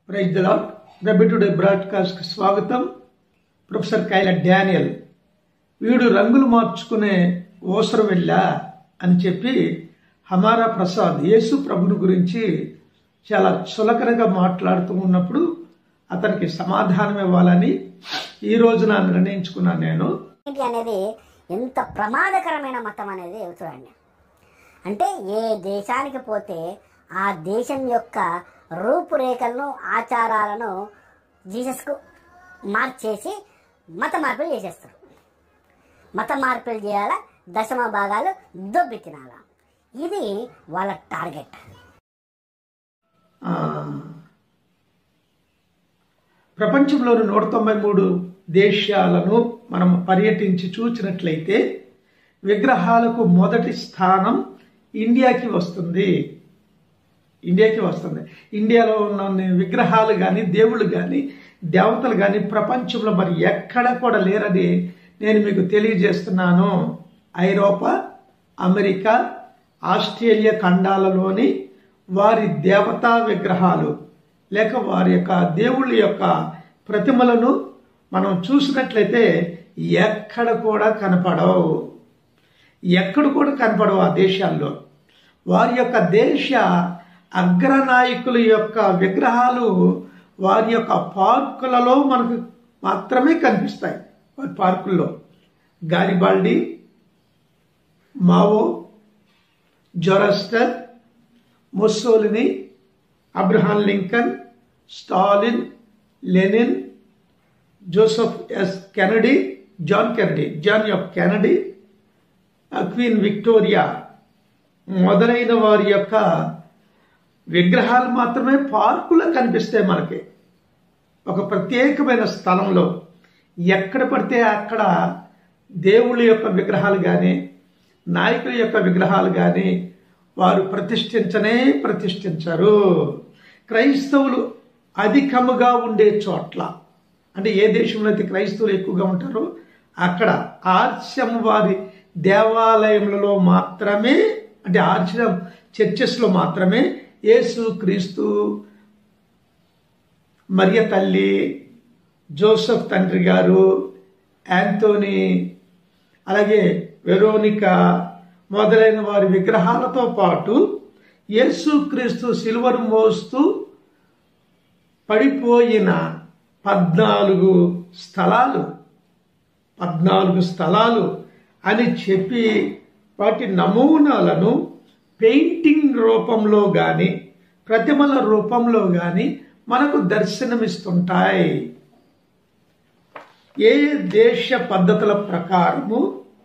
Praise Lord రబి today బ్రాడ్కాస్ట్కి స్వాగతం ప్రొఫెసర్ కైల డానియల్ వీడు రంగులు మార్చుకునే ఓసరం వెళ్ళా అని చెప్పి హమారా ప్రసాద్ యేసు ప్రభుని గురించి చాలా చులకనగా మాట్లాడుతూ ఉన్నప్పుడు అతనికి సమాధానం ఇవ్వాలని ఈ రోజున నిర్ణయించుకున్నాను నేను ఏంటి అనేది ఎంత ప్రమాదకరమైన మతం అనేది చూడండి అంటే ఏ దేశానికి పోతే ఆ దేశం యొక్క రూపురేఖలను ఆచారాలను జీసస్కు మార్చేసి మత మార్పులు చేసేస్తారు మత మార్పులు చేయాలా దశమ భాగాలు దొబ్బి తినాలా ఇది వాళ్ళ టార్గెట్ ఆ, ప్రపంచంలోని నూట తొంభై మూడు దేశాలను మనం పర్యటించి చూసినట్లయితే విగ్రహాలకు మొదటి స్థానం ఇండియాకి వస్తుంది ఇండియాకి వస్తుంది ఇండియాలో ఉన్న విగ్రహాలు కానీ దేవుళ్ళు కానీ దేవతలు కానీ ప్రపంచంలో మరి ఎక్కడ కూడా లేరని నేను మీకు తెలియజేస్తున్నాను ఐరోపా అమెరికా ఆస్ట్రేలియా ఖండాలలోని వారి దేవతా విగ్రహాలు లేక వారి యొక్క దేవుళ్ళ యొక్క ప్రతిమలను మనం చూసినట్లయితే ఎక్కడ కూడా కనపడవు ఎక్కడ కూడా కనపడవు ఆ దేశాల్లో వారి యొక్క దేశ అగ్రనాయకుల యొక్క విగ్రహాలు వారి యొక్క పార్కులలో మనకు మాత్రమే కనిపిస్తాయి వారి పార్కుల్లో Garibaldi Mao Zoroaster Mussolini Abraham Lincoln Stalin Lenin Joseph S Kennedy John Kennedy John F Kennedy Queen Victoria మొదలైన వారి యొక్క విగ్రహాలు మాత్రమే పార్కులో కనిపిస్తాయి మనకి ఒక ప్రత్యేకమైన స్థలంలో ఎక్కడ పడితే అక్కడ దేవుళ్ళ యొక్క విగ్రహాలు కానీ నాయకుల యొక్క విగ్రహాలు కానీ వారు ప్రతిష్ఠించనే ప్రతిష్ఠించరు క్రైస్తవులు అధికముగా ఉండే చోట్ల అంటే ఏ దేశంలో అయితే క్రైస్తవులు ఎక్కువగా ఉంటారో అక్కడ ఆర్స్యం వారి దేవాలయములలో మాత్రమే అంటే ఆర్చం చర్చెస్లో మాత్రమే యేసు క్రీస్తు మరియ తల్లి జోసఫ్ తండ్రి గారు యాంతోనీ అలాగే వెరోనిక మొదలైన వారి విగ్రహాలతో పాటు యేసుక్రీస్తు సిలువను మోస్తూ పడిపోయిన పద్నాలుగు స్థలాలు పద్నాలుగు స్థలాలు అని చెప్పి వాటి నమూనాలను పెయింటింగ్ రూపంలో కానీ ప్రతిమల రూపంలో కానీ మనకు దర్శనమిస్తుంటాయి ఏ దేశ పద్ధతుల ప్రకారము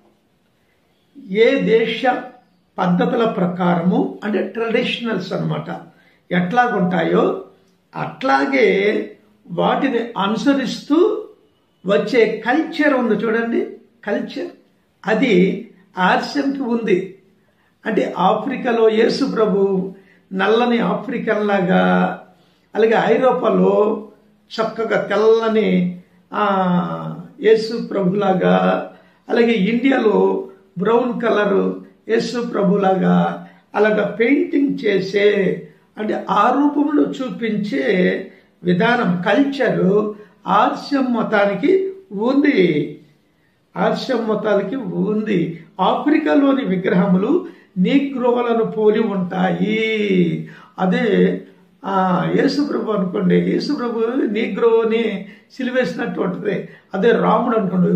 ఏ దేశ పద్ధతుల ప్రకారము అంటే ట్రెడిషనల్స్ అన్నమాట ఎట్లాగుంటాయో అట్లాగే వాటిని అనుసరిస్తూ వచ్చే కల్చర్ ఉంది చూడండి కల్చర్ అది ఆర్సెంకి ఉంది అంటే ఆఫ్రికాలో యేసు ప్రభు నల్లని ఆఫ్రికన్ లాగా అలాగే ఐరోపాలో చక్కగా తెల్లని ఆ, యేసు ప్రభులాగా అలాగే ఇండియాలో బ్రౌన్ కలర్ యేసు ప్రభులాగా అలాగా పెయింటింగ్ చేసే అంటే ఆ రూపంలో చూపించే విధానం కల్చరు ఆర్స్యం మతానికి ఉంది ఆర్షం మతాలకి ఉంది ఆఫ్రికాలోని విగ్రహములు నీగ్రోలను పోలి ఉంటాయి అదే ఆ యేసుప్రభు అనుకోండి యేసుప్రభు నీగ్రోని సిలివేసినట్టు ఉంటుంది అదే రాముడు అనుకోండి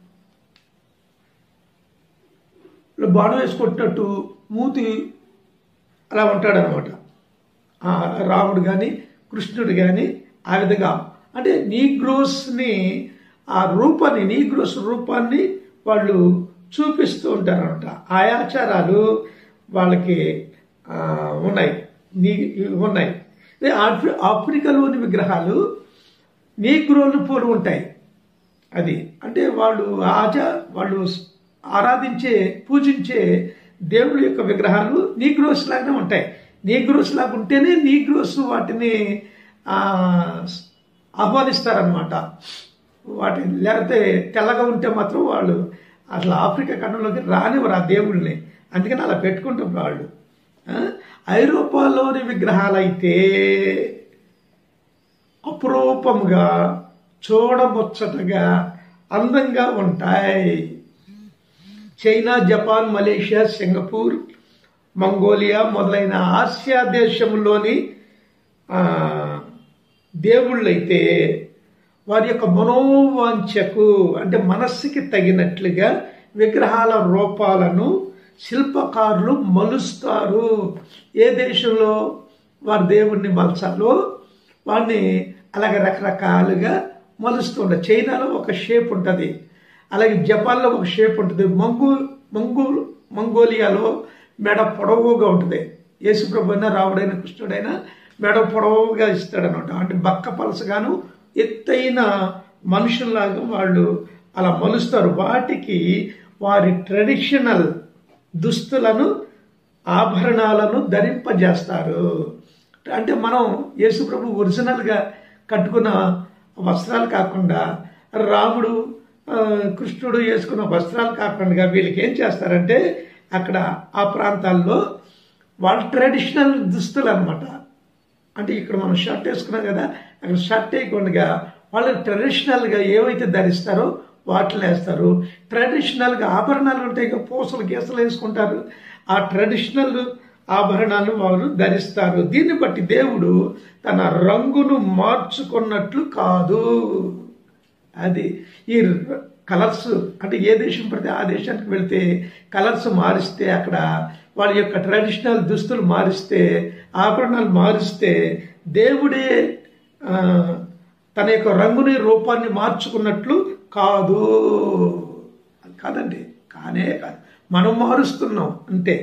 ఇలా బాణం వేసుకుంటున్నట్టు మూతి అలా ఉంటాడు అనమాట రాముడు కానీ కృష్ణుడు కానీ ఆ విధంగా అంటే నీగ్రోస్ని ఆ రూపాన్ని నీగ్రోస్ రూపాన్ని వాళ్ళు చూపిస్తూ ఉంటారనమాట ఆ ఆచారాలు వాళ్ళకి ఆ, ఉన్నాయి నీ ఉన్నాయి అదే ఆఫ్రి ఆఫ్రికాలోని విగ్రహాలు నీగ్రోలు పోలి ఉంటాయి అది అంటే వాళ్ళు ఆచా వాళ్ళు ఆరాధించే పూజించే దేవుడి యొక్క విగ్రహాలు నీగ్రోస్ లాగానే ఉంటాయి నీగ్రోస్ లాగా ఉంటేనే నీగ్రోస్ వాటిని ఆ, ఆహ్వానిస్తారనమాట వాటిని లేకపోతే తెల్లగా ఉంటే మాత్రం వాళ్ళు అసలు ఆఫ్రికా ఖండంలోకి రానివ్వరు ఆ దేవుళ్ళని అందుకని అలా పెట్టుకుంటారు వాళ్ళు ఆ, ఐరోపాలోని విగ్రహాలైతే అపురూపంగా చూడముచ్చటగా అందంగా ఉంటాయి China Japan Malaysia Singapore Mongolia మొదలైన ఆసియా దేశంలోని ఆ, దేవుళ్ళైతే వారి యొక్క మనోవాంఛకు అంటే మనస్సుకి తగినట్లుగా విగ్రహాల రూపాలను శిల్పకారులు మలుస్తారు ఏ దేశంలో వారి దేవుణ్ణి మలచాలో వాడిని అలాగే రకరకాలుగా మలుస్తుండ చైనాలో ఒక షేప్ ఉంటుంది అలాగే జపాన్లో ఒక షేప్ ఉంటుంది మంగూ మంగూ మంగోలియాలో మెడ పొడవుగా ఉంటుంది యేసుప్రభు అయినా రావుడైన కృష్ణుడైనా మెడ పొడవుగా ఇస్తాడనమాట అంటే బక్క పలసగాను ఎత్తైన మనుషుల్లాగా వాళ్ళు అలా మలుస్తారు వాటికి వారి ట్రెడిషనల్ దుస్తులను ఆభరణాలను ధరింపజేస్తారు అంటే మనం యేసుప్రభు ఒరిజినల్గా కట్టుకున్న వస్త్రాలు కాకుండా రాముడు ఆ, కృష్ణుడు వేసుకున్న వస్త్రాలు కాకుండా వీళ్ళకి ఏం చేస్తారంటే అక్కడ ఆ ప్రాంతాల్లో వాళ్ళ ట్రెడిషనల్ దుస్తులు అనమాట అంటే ఇక్కడ మనం షర్ట్ వేసుకున్నాం కదా అక్కడ షర్ట్ వేయకుండా వాళ్ళు ట్రెడిషనల్గా ఏవైతే ధరిస్తారో వాటిని వేస్తారు ట్రెడిషనల్గా ఆభరణాలు ఉంటాయి కదా పూసలు గీసలు వేసుకుంటారు ఆ ట్రెడిషనల్ ఆభరణాలు వారు ధరిస్తారు దీన్ని బట్టి దేవుడు తన రంగును మార్చుకున్నట్లు కాదు అది ఈ కలర్స్ అంటే ఏ దేశం పడితే ఆ దేశానికి వెళ్తే కలర్స్ మారిస్తే అక్కడ వాళ్ళ యొక్క ట్రెడిషనల్ దుస్తులు మారిస్తే ఆభరణాలు మారిస్తే దేవుడే ఆ, తన యొక్క రంగుని రూపాన్ని మార్చుకున్నట్లు కాదు అది కాదండి కానే కాదు మనం మారుస్తున్నాం అంతే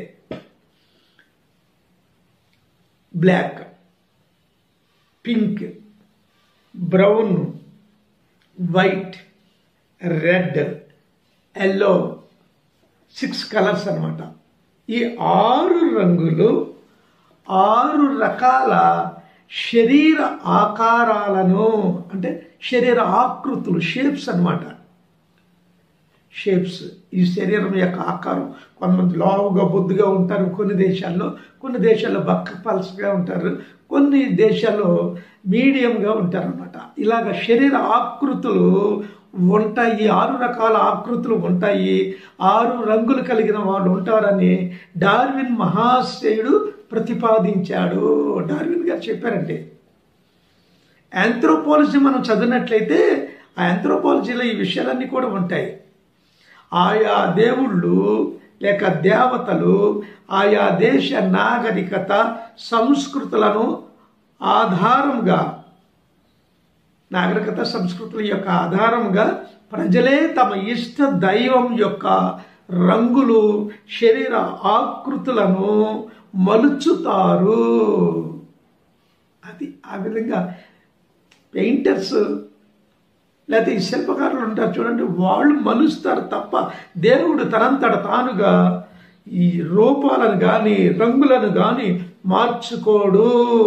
black pink brown white red yellow six colours అన్నమాట ఈ ఆరు రంగులు ఆరు రకాల శరీర ఆకారాలను అంటే శరీర ఆకృతులు షేప్స్ అన్నమాట షేప్స్ ఈ శరీరం యొక్క ఆకారం కొంతమంది లావుగా బొద్దుగా ఉంటారు కొన్ని దేశాల్లో కొన్ని దేశాల్లో బక్క పల్సగా ఉంటారు కొన్ని దేశాల్లో మీడియంగా ఉంటారు అనమాట ఇలాగ శరీర ఆకృతులు ఉంటాయి ఆరు రకాల ఆకృతులు ఉంటాయి ఆరు రంగులు కలిగిన వాళ్ళు ఉంటారని డార్విన్ మహాశయుడు ప్రతిపాదించాడు డార్విన్ గారు చెప్పారంటే యాంథ్రోపాలజీ మనం చదివినట్లయితే ఆ యాంథ్రోపాలజీలో ఈ విషయాలన్నీ కూడా ఉంటాయి ఆయా దేవుళ్ళు లేక దేవతలు ఆయా దేశ నాగరికత సంస్కృతులను ఆధారంగా నాగరికత సంస్కృతుల యొక్క ఆధారంగా ప్రజలే తమ ఇష్ట దైవం యొక్క రంగులు శరీర ఆకృతులను మలుచుతారు అది ఆ విధంగా పెయింటర్స్ లేకపోతే ఈ శిల్పకారులు ఉంటారు చూడండి వాళ్ళు మలుస్తారు తప్ప దేవుడు తనంతట తానుగా ఈ రూపాలను కానీ రంగులను కానీ మార్చుకోడు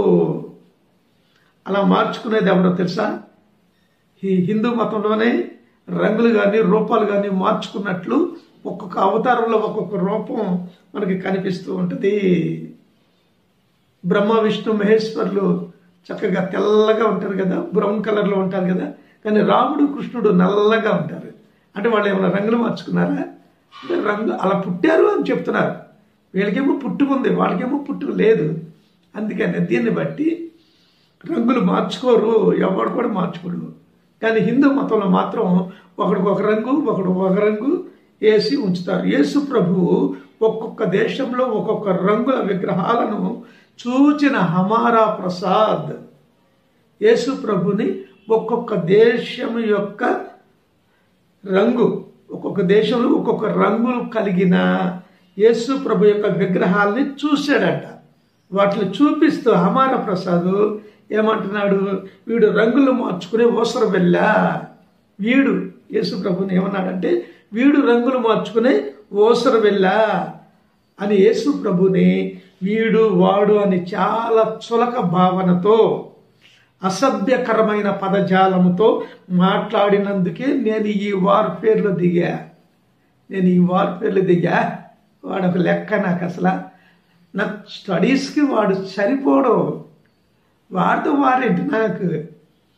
అలా మార్చుకునేది ఎవరో తెలుసా ఈ హిందూ మతంలోనే రంగులు కానీ రూపాలు కానీ మార్చుకున్నట్లు ఒక్కొక్క అవతారంలో ఒక్కొక్క రూపం మనకి కనిపిస్తూ ఉంటుంది బ్రహ్మ విష్ణు మహేశ్వరులు చక్కగా తెల్లగా ఉంటారు కదా బ్రౌన్ కలర్లో ఉంటారు కదా కానీ రాముడు కృష్ణుడు నల్లగా ఉంటారు అంటే వాళ్ళు ఏమైనా రంగులు మార్చుకున్నారా అంటే రంగు అలా పుట్టారు అని చెప్తున్నారు వీళ్ళకేమో పుట్టుకుంది వాళ్ళకేమో పుట్టుక లేదు అందుకని దీన్ని బట్టి రంగులు మార్చుకోరు ఎవడు కూడా మార్చుకోడు కానీ హిందూ మతంలో మాత్రం ఒకడికి ఒక రంగు ఒకడు ఒక రంగు వేసి ఉంచుతారు యేసు ప్రభువు ఒక్కొక్క దేశంలో ఒక్కొక్క రంగుల విగ్రహాలను చూచిన హమారా ప్రసాద్ యేసు ప్రభుని ఒక్కొక్క దేశం యొక్క రంగు ఒక్కొక్క దేశంలో ఒక్కొక్క రంగులు కలిగిన యేసు ప్రభు యొక్క విగ్రహాల్ని చూశాడట వాటిని చూపిస్తూ హమార ప్రసాద్ ఏమంటున్నాడు వీడు రంగులు మార్చుకునే ఓసర వెళ్ళా వీడు యేసు ప్రభుని ఏమన్నాడంటే వీడు రంగులు మార్చుకునే ఓసర వెళ్ళా అని యేసు ప్రభుని వీడు వాడు అని చాలా చులక భావనతో అసభ్యకరమైన పదజాలముతో మాట్లాడినందుకే నేను ఈ వార్ఫేర్లో దిగా నేను ఈ వార్ఫేర్లో దిగా వాడు ఒక లెక్క నాకు అసలు నాకు స్టడీస్కి వాడు సరిపోవడం వాడితో వారేంటి నాకు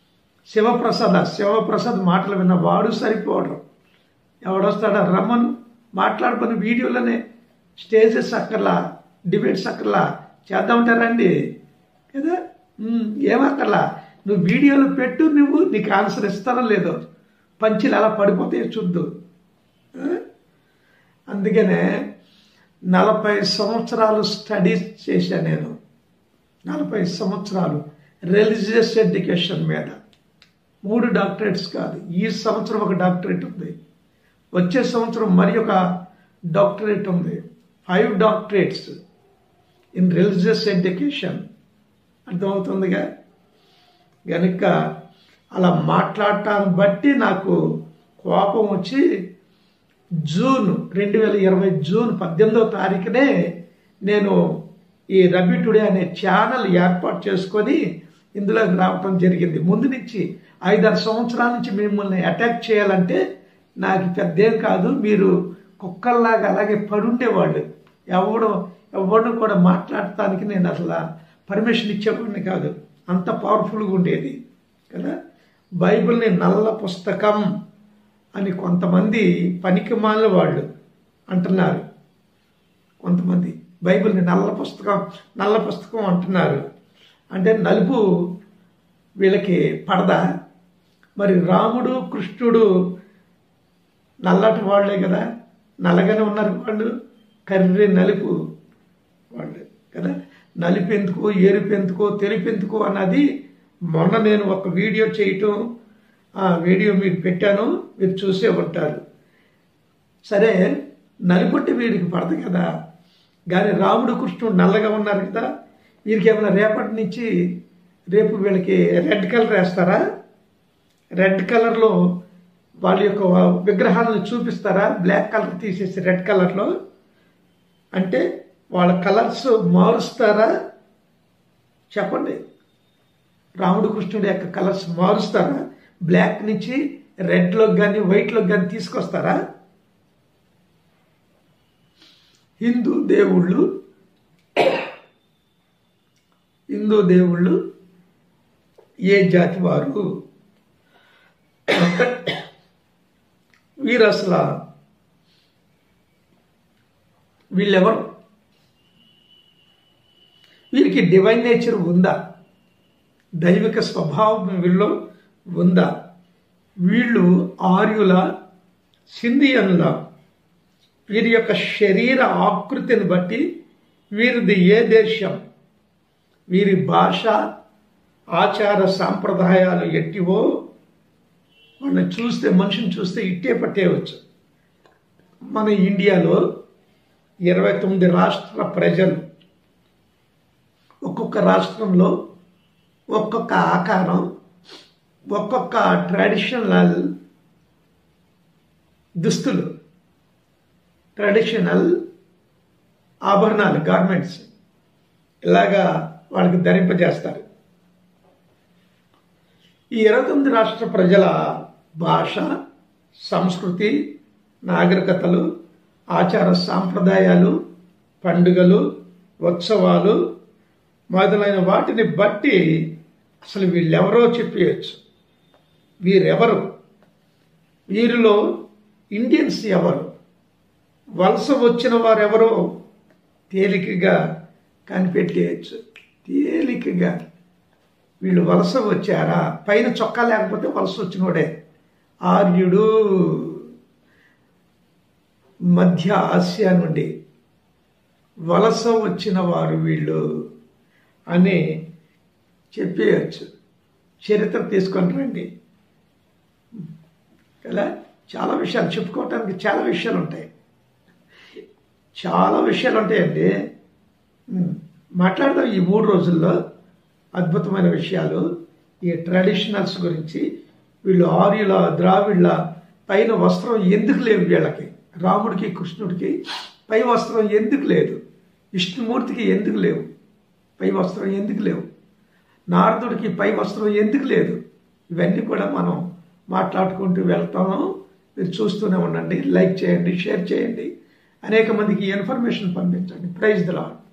శివప్రసాద్ శివప్రసాద్ మాటలు విన్న వాడు సరిపోవడం ఎవడొస్తాడా రమ్మను మాట్లాడుకుని వీడియోలోనే స్టేజెస్ అక్కర్లా డిబేట్స్ అక్కర్లా చేద్దామంటారండి కదా ఉమ్, ఏమక్కర్లా నువ్వు వీడియోలు పెట్టు నువ్వు నీకు ఆన్సర్ ఇస్తానో లేదో పంచులు ఎలా పడిపోతాయో చూద్దు ఆ? అందుకనే నలభై సంవత్సరాలు స్టడీస్ చేశాను నేను నలభై సంవత్సరాలు రిలీజియస్ ఎడ్యుకేషన్ మీద మూడు డాక్టరేట్స్ కాదు ఈ సంవత్సరం ఒక డాక్టరేట్ ఉంది వచ్చే సంవత్సరం మరి ఒక డాక్టరేట్ ఉంది five doctorates in religious education అర్థమవుతుందిగా గనుక అలా మాట్లాడటాన్ని బట్టి నాకు కోపం వచ్చి జూన్ రెండు వేల ఇరవై జూన్ పద్దెనిమిదవ తారీఖునే నేను ఈ రబీ టుడే అనే ఛానల్ ఏర్పాటు చేసుకొని ఇందులోకి రావటం జరిగింది ముందు నుంచి ఐదారు సంవత్సరాల నుంచి మిమ్మల్ని అటాక్ చేయాలంటే నాకు పెద్దేం కాదు మీరు కుక్కల్లాగా అలాగే పడుండేవాళ్ళు ఎవడు ఎవడు కూడా మాట్లాడటానికి నేను అసలు పర్మిషన్ ఇచ్చేవాడిని కాదు అంత పవర్ఫుల్గా ఉండేది కదా బైబిల్ని నల్ల పుస్తకం అని కొంతమంది పనికిమాలిన వాళ్ళు అంటున్నారు కొంతమంది బైబిల్ని నల్ల పుస్తకం నల్ల పుస్తకం అంటున్నారు అంటే నలుపు వీళ్ళకి పడదా మరి రాముడు కృష్ణుడు నల్లటి వాళ్ళే కదా నల్లగానే ఉన్నారు వాళ్ళు కర్రీ నలుపు వాళ్ళు కదా నలుపు ఎందుకు ఎరుపు ఎందుకు తెలుపు ఎందుకు అన్నది మొన్న నేను ఒక వీడియో చేయటం ఆ వీడియో మీకు పెట్టాను మీరు చూసే ఉంటారు సరే నలుపుంటే వీడికి పడదు కదా కానీ రాముడు కృష్ణుడు నల్లగా ఉన్నారు కదా వీరికి ఏమైనా రేపటి నుంచి రేపు వీళ్ళకి రెడ్ కలర్ వేస్తారా రెడ్ కలర్లో వాళ్ళ యొక్క విగ్రహాలను చూపిస్తారా బ్లాక్ కలర్ తీసేసి రెడ్ కలర్లో అంటే వాళ్ళ కలర్స్ మారుస్తారా చెప్పండి రాముడు కృష్ణుడి యొక్క కలర్స్ మారుస్తారా బ్లాక్ నుంచి రెడ్లోకి కానీ వైట్లోకి కానీ తీసుకొస్తారా హిందూ దేవుళ్ళు హిందూ దేవుళ్ళు ఏ జాతి వారు వీరు అసలు వీళ్ళెవరు వీరికి డివైన్ నేచర్ ఉందా దైవిక స్వభావం వీళ్ళు ఉందా వీళ్ళు ఆర్యుల సింధియన్ల వీరి యొక్క శరీర ఆకృతిని బట్టి వీరిది ఏ దేశం వీరి భాష ఆచార సాంప్రదాయాలు ఎట్టివో వాళ్ళని చూస్తే మనిషిని చూస్తే ఇట్టే పట్టేయవచ్చు మన ఇండియాలో ఇరవై తొమ్మిది రాష్ట్ర ప్రజలు ఒక్కొక్క రాష్ట్రంలో ఒక్కొక్క ఆకారం ఒక్కొక్క ట్రెడిషనల్ దుస్తులు ట్రెడిషనల్ ఆభరణాలు గార్మెంట్స్ ఇలాగా వాళ్ళకి ధరింపజేస్తారు ఈ ఇరవై తొమ్మిది రాష్ట్ర ప్రజల భాష సంస్కృతి నాగరికతలు ఆచార సాంప్రదాయాలు పండుగలు ఉత్సవాలు మొదలైన వాటిని బట్టి అసలు వీళ్ళెవరో చెప్పేయచ్చు వీరెవరు వీరిలో ఇండియన్స్ ఎవరు వలస వచ్చిన వారెవరో తేలికగా కనిపెట్టేయచ్చు తేలికగా వీళ్ళు వలస వచ్చారా పైన చొక్కా లేకపోతే వలస వచ్చినోడే ఆర్యుడు మధ్య ఆసియా నుండి వలస వచ్చిన వారు వీళ్ళు అని చెప్పేయచ్చు చరిత్ర తీసుకొని రండి కదా చాలా విషయాలు చెప్పుకోవటానికి చాలా విషయాలు ఉంటాయి చాలా విషయాలు ఉంటాయండి ఉమ్, మాట్లాడదాం ఈ మూడు రోజుల్లో అద్భుతమైన విషయాలు ఈ ట్రెడిషనల్స్ గురించి వీళ్ళు ఆర్యుల ద్రావిళ్ళ పైన వస్త్రం ఎందుకు లేవు వీళ్ళకి రాముడికి కృష్ణుడికి పై వస్త్రం ఎందుకు లేదు విష్ణుమూర్తికి ఎందుకు లేవు పై వస్త్రం ఎందుకు లేవు నారదుడికి పై వస్త్రం ఎందుకు లేదు ఇవన్నీ కూడా మనం మాట్లాడుకుంటూ వెళ్తాము మీరు చూస్తూనే ఉండండి లైక్ చేయండి షేర్ చేయండి అనేక మందికి ఇన్ఫర్మేషన్ పంపించండి ప్రైజ్ ద లాడ్